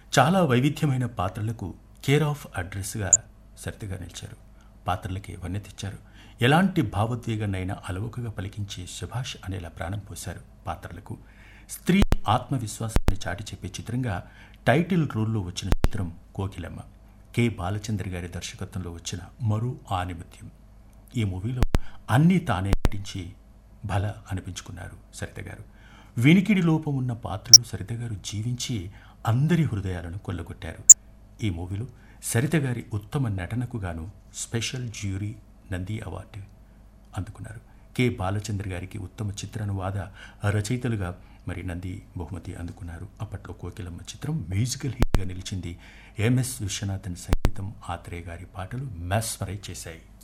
చాలా వైవిధ్యమైన పాత్రలకు కేర్ ఆఫ్ అడ్రస్గా సరితగా నిలిచారు పాత్రలకి వన్నె తెచ్చారు ఎలాంటి భావోద్వేగాన్నైనా అలవోకగా పలికించి సుభాష్ అనేలా ప్రాణం పోశారు పాత్రలకు స్త్రీ ఆత్మవిశ్వాసాన్ని చాటి చెప్పే చిత్రంగా టైటిల్ రోల్లో వచ్చిన చిత్రం కోకిలమ్మ కె బాలచంద్ర గారి దర్శకత్వంలో వచ్చిన మరో ఆనిమత్యం ఈ మూవీలో అన్నీ తానే నటించి భల అనిపించుకున్నారు సరిత గారు వినికిడి లోపం ఉన్న పాత్రలు సరిత గారు జీవించి అందరి హృదయాలను కొల్లగొట్టారు ఈ మూవీలో సరిత గారి ఉత్తమ నటనకు గాను స్పెషల్ జ్యూరీ నంది అవార్డు అందుకున్నారు కె బాలచంద్ర గారికి ఉత్తమ చిత్రానువాద రచయితలుగా మరి నంది బహుమతి అందుకున్నారు అప్పట్లో కోకిలమ్మ చిత్రం మ్యూజికల్ హిట్గా నిలిచింది ఎంఎస్ విశ్వనాథన్ సంగీతం ఆత్రేయ గారి పాటలు మెస్మరైజ్ చేశాయి